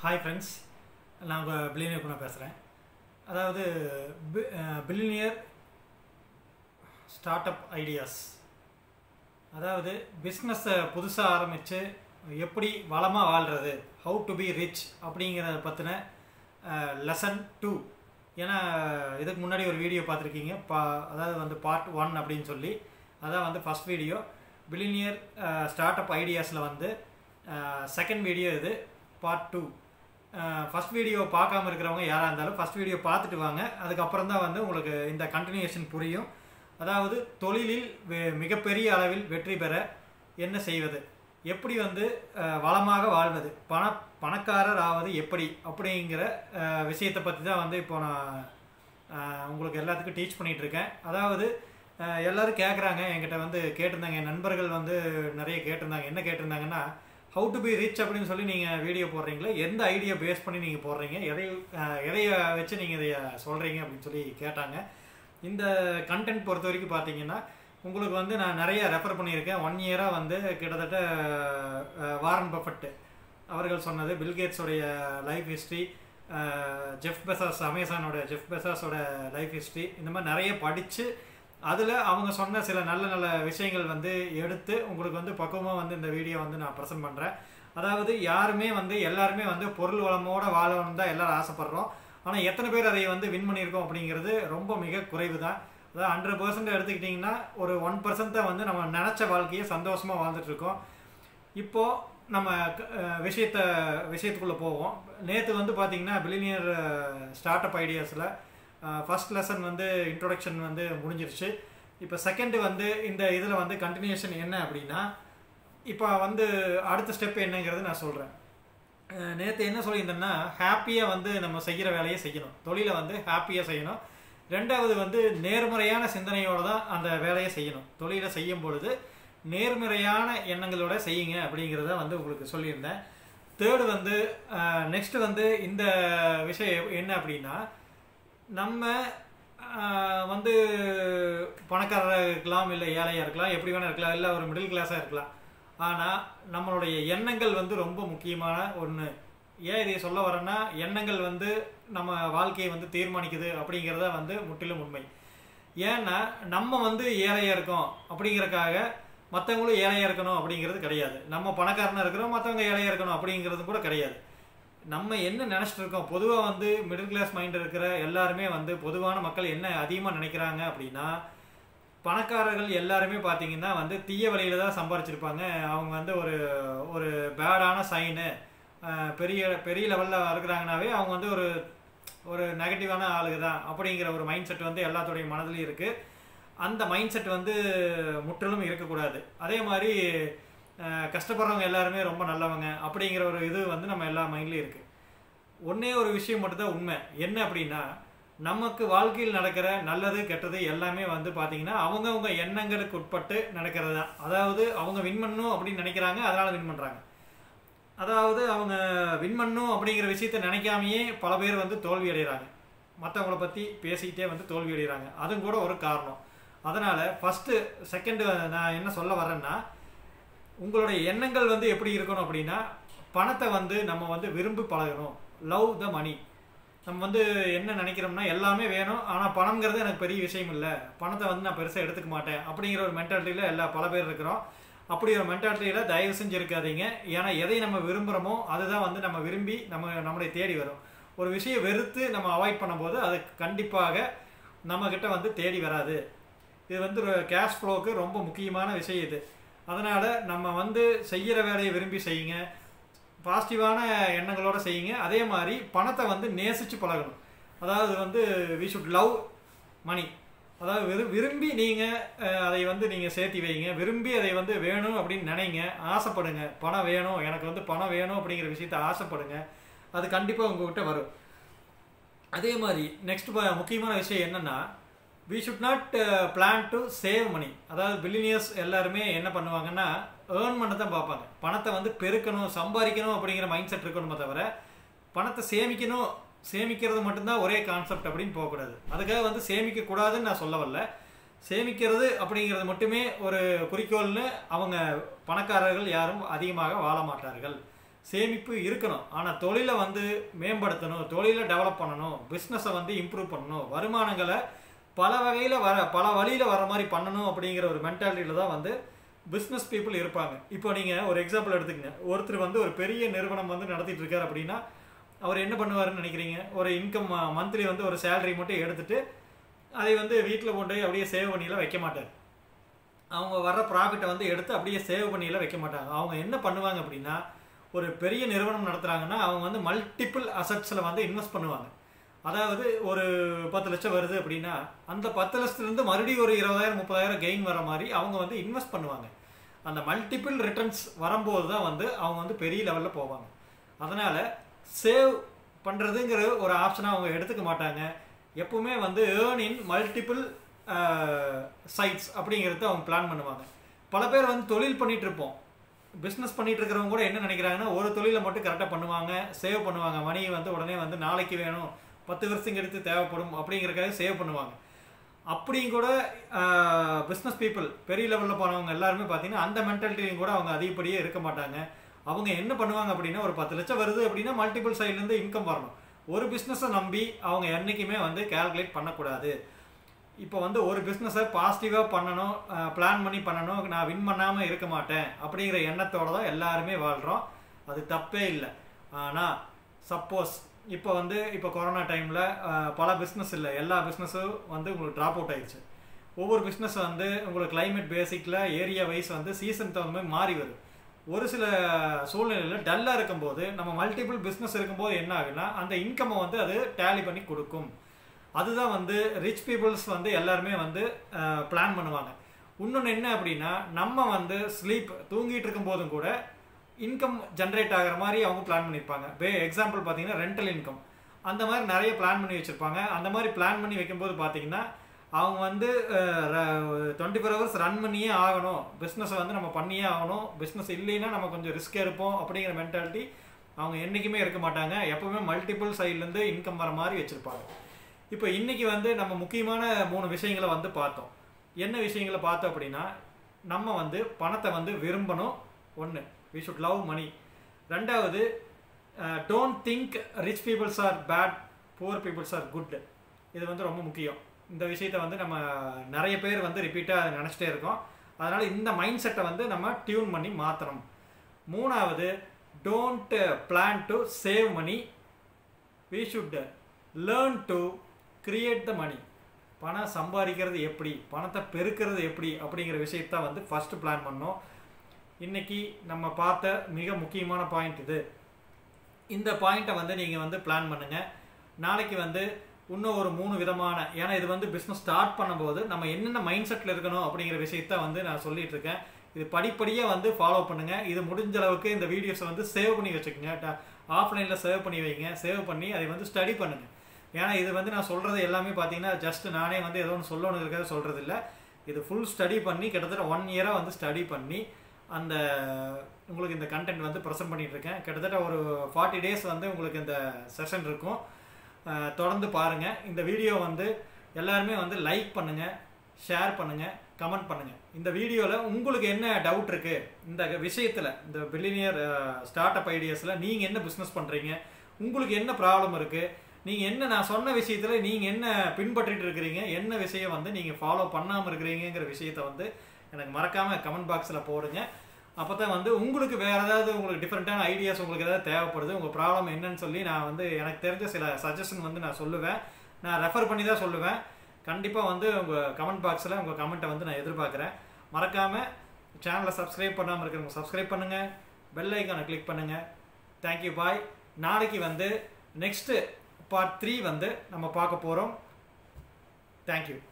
hi friends நான் உங்கள் billionaire Guna பேசுகிறேன் அதாவது பில்லினியர் ஸ்டார்ட் அப் ஐடியாஸ் அதாவது பிஸ்னஸை புதுசாக ஆரம்பித்து எப்படி வளமாக வாழ்கிறது ஹவு டு பி ரிச் அப்படிங்கிறத பற்றின லெசன் டூ ஏன்னா இதுக்கு முன்னாடி ஒரு வீடியோ பார்த்துருக்கீங்க பா அதாவது வந்து பார்ட் ஒன் அப்படின்னு சொல்லி அதான் வந்து first video billionaire start up ஐடியாஸில் வந்து செகண்ட் வீடியோ இது பார்ட் டூ ஃபஸ்ட் வீடியோ பார்க்காம இருக்கிறவங்க யாராக இருந்தாலும் ஃபஸ்ட் வீடியோ பார்த்துட்டு வாங்க அதுக்கப்புறம் தான் வந்து உங்களுக்கு இந்த கண்டினியூஷன் புரியும் அதாவது தொழிலில் மிகப்பெரிய அளவில் வெற்றி பெற என்ன செய்வது எப்படி வந்து வளமாக வாழ்வது பண பணக்காரர் ஆவது எப்படி அப்படிங்கிற விஷயத்தை பற்றி தான் வந்து இப்போ நான் உங்களுக்கு எல்லாத்துக்கும் டீச் பண்ணிகிட்ருக்கேன் அதாவது எல்லோரும் கேட்குறாங்க என்கிட்ட வந்து கேட்டிருந்தாங்க என் நண்பர்கள் வந்து நிறைய கேட்டிருந்தாங்க என்ன கேட்டிருந்தாங்கன்னா ஹவு டு பி ரிச் அப்படின்னு சொல்லி நீங்கள் வீடியோ போடுறீங்களா எந்த ஐடியா பேஸ் பண்ணி நீங்கள் போடுறீங்க எதை எதைய வச்சு நீங்கள் இதை சொல்கிறீங்க அப்படின்னு சொல்லி கேட்டாங்க இந்த கண்டென்ட் பொறுத்த வரைக்கும் பார்த்தீங்கன்னா உங்களுக்கு வந்து நான் நிறைய ரெஃபர் பண்ணியிருக்கேன் ஒன் இயராக வந்து கிட்டத்தட்ட வாரன் பஃபட்டு அவர்கள் சொன்னது பில்கேட்ஸோடைய லைஃப் ஹிஸ்ட்ரி ஜெஃப் பெசாஸ் அமேசானோட ஜெஃப் பெசாஸோட லைஃப் ஹிஸ்ட்ரி இந்த மாதிரி நிறைய படித்து அதில் அவங்க சொன்ன சில நல்ல நல்ல விஷயங்கள் வந்து எடுத்து உங்களுக்கு வந்து பக்குவமாக வந்து இந்த வீடியோ வந்து நான் ப்ரெசென்ட் பண்ணுறேன் அதாவது யாருமே வந்து எல்லாருமே வந்து பொருள் வளமோட வாழணும் தான் எல்லாரும் ஆசைப்படுறோம் ஆனால் எத்தனை பேர் அதை வந்து வின் பண்ணியிருக்கோம் அப்படிங்கிறது ரொம்ப மிக குறைவு தான் அதாவது ஹண்ட்ரட் பர்சன்ட் எடுத்துக்கிட்டிங்கன்னா ஒரு ஒன் பர்சன்ட் தான் வந்து நம்ம நினச்ச வாழ்க்கையை சந்தோஷமாக வாழ்ந்துட்டுருக்கோம் இப்போது நம்ம விஷயத்த விஷயத்துக்குள்ளே போவோம் நேற்று வந்து பார்த்திங்கன்னா பிலினியர் ஸ்டார்ட் அப் ஐடியாஸில் ஃபஸ்ட் லெசன் வந்து இன்ட்ரொடக்ஷன் வந்து முடிஞ்சிருச்சு இப்போ செகண்டு வந்து இந்த இதில் வந்து கண்டினியூஷன் என்ன அப்படின்னா இப்போ வந்து அடுத்த ஸ்டெப் என்னங்கிறது நான் சொல்கிறேன் நேற்று என்ன சொல்லியிருந்தேன்னா ஹாப்பியாக வந்து நம்ம செய்கிற வேலையை செய்யணும் தொழிலை வந்து ஹாப்பியாக செய்யணும் ரெண்டாவது வந்து நேர்மறையான சிந்தனையோடு தான் அந்த வேலையை செய்யணும் தொழிலை செய்யும் பொழுது நேர்மறையான எண்ணங்களோட செய்யுங்க அப்படிங்கிறத வந்து உங்களுக்கு சொல்லியிருந்தேன் தேர்டு வந்து நெக்ஸ்ட் வந்து இந்த விஷயம் என்ன அப்படின்னா நம்ம வந்து பணக்காரராக இருக்கலாம் இல்லை ஏழையாக இருக்கலாம் எப்படி வேணால் இருக்கலாம் இல்லை ஒரு மிடில் கிளாஸாக இருக்கலாம் ஆனால் நம்மளுடைய எண்ணங்கள் வந்து ரொம்ப முக்கியமான ஒன்று ஏன் இதை சொல்ல வரேன்னா எண்ணங்கள் வந்து நம்ம வாழ்க்கையை வந்து தீர்மானிக்குது அப்படிங்கிறத வந்து முற்றிலும் உண்மை ஏன்னா நம்ம வந்து ஏழையாக இருக்கோம் அப்படிங்கிறக்காக மற்றவங்களும் ஏழையாக இருக்கணும் அப்படிங்கிறது கிடையாது நம்ம பணக்காரனாக இருக்கிறோம் மற்றவங்க ஏழையாக இருக்கணும் அப்படிங்கிறது கூட கிடையாது நம்ம என்ன நினச்சிட்டு இருக்கோம் பொதுவாக வந்து மிடில் கிளாஸ் மைண்ட் இருக்கிற எல்லாருமே வந்து பொதுவான மக்கள் என்ன அதிகமாக நினைக்கிறாங்க அப்படின்னா பணக்காரர்கள் எல்லாருமே பார்த்தீங்கன்னா வந்து தீய வழியில தான் சம்பாரிச்சிருப்பாங்க அவங்க வந்து ஒரு ஒரு பேடான சைனு பெரிய பெரிய லெவலில் இருக்கிறாங்கனாவே அவங்க வந்து ஒரு ஒரு நெகட்டிவான ஆளுங்க தான் அப்படிங்கிற ஒரு மைண்ட் செட் வந்து எல்லாத்துடைய மனதிலையும் இருக்குது அந்த மைண்ட் செட் வந்து முற்றிலும் இருக்கக்கூடாது அதே மாதிரி கஷ்டப்படுறவங்க எல்லாருமே ரொம்ப நல்லவங்க அப்படிங்கிற ஒரு இது வந்து நம்ம எல்லா மைண்ட்லேயும் இருக்குது ஒன்றே ஒரு விஷயம் மட்டும்தான் உண்மை என்ன அப்படின்னா நமக்கு வாழ்க்கையில் நடக்கிற நல்லது கெட்டது எல்லாமே வந்து பார்த்தீங்கன்னா அவங்கவுங்க எண்ணங்களுக்கு உட்பட்டு நடக்கிறது தான் அதாவது அவங்க வின் பண்ணணும் அப்படின்னு நினைக்கிறாங்க அதனால் வின் பண்ணுறாங்க அதாவது அவங்க வின் பண்ணணும் அப்படிங்கிற விஷயத்த நினைக்காமையே பல பேர் வந்து தோல்வி அடைகிறாங்க மற்றவங்கள பற்றி பேசிக்கிட்டே வந்து தோல்வி அடைகிறாங்க அதுவும் கூட ஒரு காரணம் அதனால் ஃபஸ்ட்டு செகண்டு நான் என்ன சொல்ல வரேன்னா உங்களுடைய எண்ணங்கள் வந்து எப்படி இருக்கணும் அப்படின்னா பணத்தை வந்து நம்ம வந்து விரும்பி பழகணும் லவ் த மணி நம்ம வந்து என்ன நினைக்கிறோம்னா எல்லாமே வேணும் ஆனால் பணங்கிறது எனக்கு பெரிய விஷயம் இல்லை பணத்தை வந்து நான் பெருசாக எடுத்துக்க மாட்டேன் அப்படிங்கிற ஒரு மென்டாலிட்டியில் எல்லா பல பேர் இருக்கிறோம் அப்படி ஒரு மென்டாலிட்டியில் தயவு செஞ்சு இருக்காதீங்க ஏன்னா எதை நம்ம விரும்புகிறோமோ அதுதான் வந்து நம்ம விரும்பி நம்ம நம்மளை தேடி வரும் ஒரு விஷயம் வெறுத்து நம்ம அவாய்ட் பண்ணும்போது அது கண்டிப்பாக நம்மக்கிட்ட வந்து தேடி வராது இது வந்து ஒரு கேஷ் ஃப்ளோக்கு ரொம்ப முக்கியமான விஷயம் இது அதனால் நம்ம வந்து செய்கிற வேலையை விரும்பி செய்யுங்க பாசிட்டிவான எண்ணங்களோடு செய்யுங்க அதே மாதிரி பணத்தை வந்து நேசித்து பழகணும் அதாவது வந்து வி ஷுட் லவ் மணி அதாவது விரு விரும்பி நீங்கள் அதை வந்து நீங்கள் சேர்த்தி வைங்க விரும்பி அதை வந்து வேணும் அப்படின்னு நினைங்க ஆசைப்படுங்க பணம் வேணும் எனக்கு வந்து பணம் வேணும் அப்படிங்கிற விஷயத்த ஆசைப்படுங்க அது கண்டிப்பாக உங்கள்கிட்ட வரும் அதே மாதிரி நெக்ஸ்ட் முக்கியமான விஷயம் என்னென்னா we should not plan to save money அதாவது பில்லினியர்ஸ் எல்லாருமே என்ன பண்ணுவாங்கன்னா ஏர்ன் பண்ண தான் பார்ப்பாங்க பணத்தை வந்து பெருக்கணும் சம்பாதிக்கணும் அப்படிங்கிற மைண்ட் செட் இருக்கணுமே தவிர பணத்தை சேமிக்கணும் சேமிக்கிறது மட்டும்தான் ஒரே கான்செப்ட் அப்படின்னு போகக்கூடாது அதுக்காக வந்து சேமிக்கக்கூடாதுன்னு நான் சொல்ல வரல சேமிக்கிறது அப்படிங்கிறது மட்டுமே ஒரு குறிக்கோள்னு அவங்க பணக்காரர்கள் யாரும் அதிகமாக வாழ மாட்டார்கள் சேமிப்பு இருக்கணும் ஆனால் தொழிலை வந்து மேம்படுத்தணும் தொழிலை டெவலப் பண்ணணும் பிஸ்னஸை வந்து இம்ப்ரூவ் பண்ணணும் வருமானங்களை பல வகையில் வர பல வழியில் வர மாதிரி பண்ணணும் அப்படிங்கிற ஒரு மென்டாலிட்டியில் தான் வந்து பிஸ்னஸ் பீப்புள் இருப்பாங்க இப்போ நீங்கள் ஒரு எக்ஸாம்பிள் எடுத்துக்கங்க ஒருத்தர் வந்து ஒரு பெரிய நிறுவனம் வந்து நடத்திட்டு இருக்காரு அப்படின்னா அவர் என்ன பண்ணுவாருன்னு நினைக்கிறீங்க ஒரு இன்கம் மந்த்லி வந்து ஒரு சேலரி மட்டும் எடுத்துட்டு அதை வந்து வீட்டில் கொண்டு போய் அப்படியே சேவ் பண்ணியெல்லாம் வைக்க மாட்டார் அவங்க வர்ற ப்ராஃபிட்டை வந்து எடுத்து அப்படியே சேவ் பண்ணியெல்லாம் வைக்க மாட்டாங்க அவங்க என்ன பண்ணுவாங்க அப்படின்னா ஒரு பெரிய நிறுவனம் நடத்துகிறாங்கன்னா அவங்க வந்து மல்டிபிள் அசட்ஸில் வந்து இன்வெஸ்ட் பண்ணுவாங்க அதாவது ஒரு பத்து லட்சம் வருது அப்படின்னா அந்த பத்து லட்சத்துலேருந்து மறுபடியும் ஒரு இருபதாயிரம் முப்பதாயிரம் கெயின் வர மாதிரி அவங்க வந்து இன்வெஸ்ட் பண்ணுவாங்க அந்த மல்டிபிள் ரிட்டர்ன்ஸ் வரும்போது தான் வந்து அவங்க வந்து பெரிய லெவலில் போவாங்க அதனால் சேவ் பண்ணுறதுங்கிற ஒரு ஆப்ஷனை அவங்க எடுத்துக்க மாட்டாங்க எப்பவுமே வந்து ஏர்ன் இன் மல்டிபிள் சைட்ஸ் அப்படிங்கிறத அவங்க பிளான் பண்ணுவாங்க பல பேர் வந்து தொழில் பண்ணிட்டு இருப்போம் பிஸ்னஸ் பண்ணிட்டு இருக்கிறவங்க கூட என்ன நினைக்கிறாங்கன்னா ஒரு தொழிலை மட்டும் கரெக்டாக பண்ணுவாங்க சேவ் பண்ணுவாங்க மணி வந்து உடனே வந்து நாளைக்கு வேணும் பத்து வருஷம் எடுத்து தேவைப்படும் அப்படிங்கிறக்காக சேவ் பண்ணுவாங்க அப்படியும் கூட பிஸ்னஸ் பீப்புள் பெரிய லெவலில் போனவங்க எல்லாருமே பார்த்தீங்கன்னா அந்த மென்டாலிட்டியும் கூட அவங்க அதிகப்படியே இருக்க மாட்டாங்க அவங்க என்ன பண்ணுவாங்க அப்படின்னா ஒரு பத்து லட்சம் வருது அப்படின்னா மல்டிபிள் சைட்லேருந்து இன்கம் வரணும் ஒரு பிஸ்னஸை நம்பி அவங்க என்றைக்குமே வந்து கேல்குலேட் பண்ணக்கூடாது இப்போ வந்து ஒரு பிஸ்னஸை பாசிட்டிவாக பண்ணணும் பிளான் பண்ணி பண்ணணும் நான் வின் பண்ணாமல் இருக்க மாட்டேன் அப்படிங்கிற எண்ணத்தோடு தான் எல்லாருமே வாழ்கிறோம் அது தப்பே இல்லை ஆனால் சப்போஸ் இப்போ வந்து இப்போ கொரோனா டைமில் பல பிஸ்னஸ் இல்லை எல்லா பிஸ்னஸும் வந்து உங்களுக்கு ட்ராப் அவுட் ஆயிடுச்சு ஒவ்வொரு பிஸ்னஸ் வந்து உங்களுக்கு கிளைமேட் பேசிக்கில் ஏரியா வைஸ் வந்து சீசன் தகுந்த மாதிரி மாறி வரும் ஒரு சில சூழ்நிலையில் டல்லாக இருக்கும்போது நம்ம மல்டிபிள் பிஸ்னஸ் இருக்கும்போது என்ன ஆகுன்னா அந்த இன்கம்மை வந்து அது டேலி பண்ணி கொடுக்கும் அதுதான் வந்து ரிச் பீப்புள்ஸ் வந்து எல்லாருமே வந்து பிளான் பண்ணுவாங்க இன்னொன்று என்ன அப்படின்னா நம்ம வந்து ஸ்லீப் தூங்கிட்டு இருக்கும் போதும் கூட இன்கம் ஜென்ரேட் ஆகிற மாதிரி அவங்க பிளான் பண்ணியிருப்பாங்க பே எக்ஸாம்பிள் பார்த்தீங்கன்னா ரெண்டல் இன்கம் அந்த மாதிரி நிறைய பிளான் பண்ணி வச்சுருப்பாங்க அந்த மாதிரி பிளான் பண்ணி வைக்கும்போது பார்த்தீங்கன்னா அவங்க வந்து டுவெண்ட்டி ஃபோர் ஹவர்ஸ் ரன் பண்ணியே ஆகணும் பிஸ்னஸை வந்து நம்ம பண்ணியே ஆகணும் பிஸ்னஸ் இல்லைன்னா நம்ம கொஞ்சம் ரிஸ்க் எடுப்போம் அப்படிங்கிற மென்டாலிட்டி அவங்க என்றைக்குமே இருக்க மாட்டாங்க எப்பவுமே மல்டிபிள் சைட்லேருந்து இன்கம் வர மாதிரி வச்சுருப்பாங்க இப்போ இன்னைக்கு வந்து நம்ம முக்கியமான மூணு விஷயங்களை வந்து பார்த்தோம் என்ன விஷயங்களை பார்த்தோம் அப்படின்னா நம்ம வந்து பணத்தை வந்து விரும்பணும் ஒன்று வி ஷுட் லவ் மணி ரெண்டாவது don't think rich peoples are bad poor peoples are good இது வந்து ரொம்ப முக்கியம் இந்த விஷயத்த வந்து நம்ம நிறைய பேர் வந்து ரிப்பீட்டாக நினச்சிட்டே இருக்கோம் அதனால் இந்த மைண்ட் செட்டை வந்து நம்ம டியூன் பண்ணி மாற்றணும் மூணாவது don't plan to save money we should learn to create the money பணம் சம்பாதிக்கிறது எப்படி பணத்தை பெருக்கிறது எப்படி அப்படிங்கிற விஷயத்த வந்து ஃபஸ்ட்டு பிளான் பண்ணோம் இன்னைக்கு நம்ம பார்த்த மிக முக்கியமான பாயிண்ட் இது இந்த பாயிண்ட்டை வந்து நீங்கள் வந்து பிளான் பண்ணுங்கள் நாளைக்கு வந்து இன்னும் ஒரு மூணு விதமான ஏன்னா இது வந்து பிஸ்னஸ் ஸ்டார்ட் பண்ணும்போது நம்ம என்னென்ன மைண்ட் செட்டில் இருக்கணும் அப்படிங்கிற விஷயத்த வந்து நான் சொல்லிட்டு இருக்கேன் இது படிப்படியாக வந்து ஃபாலோ பண்ணுங்கள் இது முடிஞ்ச அளவுக்கு இந்த வீடியோஸை வந்து சேவ் பண்ணி வச்சுக்கோங்க ஆஃப்லைனில் சேவ் பண்ணி வைங்க சேவ் பண்ணி அதை வந்து ஸ்டடி பண்ணுங்கள் ஏன்னா இது வந்து நான் சொல்கிறது எல்லாமே பார்த்தீங்கன்னா ஜஸ்ட் நானே வந்து ஏதோ ஒன்று சொல்லணும் இருக்கிறத சொல்கிறது இல்லை இது ஃபுல் ஸ்டடி பண்ணி கிட்டத்தட்ட ஒன் இயராக வந்து ஸ்டடி பண்ணி அந்த உங்களுக்கு இந்த கண்டென்ட் வந்து ப்ரெசென்ட் பண்ணிட்டு இருக்கேன் கிட்டத்தட்ட ஒரு ஃபார்ட்டி டேஸ் வந்து உங்களுக்கு இந்த செஷன் இருக்கும் தொடர்ந்து பாருங்கள் இந்த வீடியோ வந்து எல்லாருமே வந்து லைக் பண்ணுங்கள் ஷேர் பண்ணுங்கள் கமெண்ட் பண்ணுங்கள் இந்த வீடியோவில் உங்களுக்கு என்ன டவுட் இருக்குது இந்த விஷயத்தில் இந்த பில்லினியர் ஸ்டார்ட் அப் ஐடியாஸில் நீங்கள் என்ன பிஸ்னஸ் பண்ணுறீங்க உங்களுக்கு என்ன ப்ராப்ளம் இருக்குது நீங்கள் என்ன நான் சொன்ன விஷயத்தில் நீங்கள் என்ன பின்பற்றிட்டு இருக்கிறீங்க என்ன விஷயம் வந்து நீங்கள் ஃபாலோ பண்ணாமல் இருக்கிறீங்கிற விஷயத்த வந்து எனக்கு மறக்காமல் கமெண்ட் பாக்ஸில் போடுங்க அப்போ தான் வந்து உங்களுக்கு வேறு ஏதாவது உங்களுக்கு டிஃப்ரெண்ட்டான ஐடியாஸ் உங்களுக்கு ஏதாவது தேவைப்படுது உங்கள் ப்ராப்ளம் என்னன்னு சொல்லி நான் வந்து எனக்கு தெரிஞ்ச சில சஜஷன் வந்து நான் சொல்லுவேன் நான் ரெஃபர் பண்ணி தான் சொல்லுவேன் கண்டிப்பாக வந்து உங்கள் கமெண்ட் பாக்ஸில் உங்கள் கமெண்ட்டை வந்து நான் எதிர்பார்க்குறேன் மறக்காமல் சேனலை சப்ஸ்கிரைப் பண்ணாமல் இருக்கிறவங்க சப்ஸ்கிரைப் பண்ணுங்கள் பெல் ஐக்கானை கிளிக் பண்ணுங்கள் தேங்க்யூ பாய் நாளைக்கு வந்து நெக்ஸ்ட்டு பார்ட் த்ரீ வந்து நம்ம பார்க்க போகிறோம் தேங்க்யூ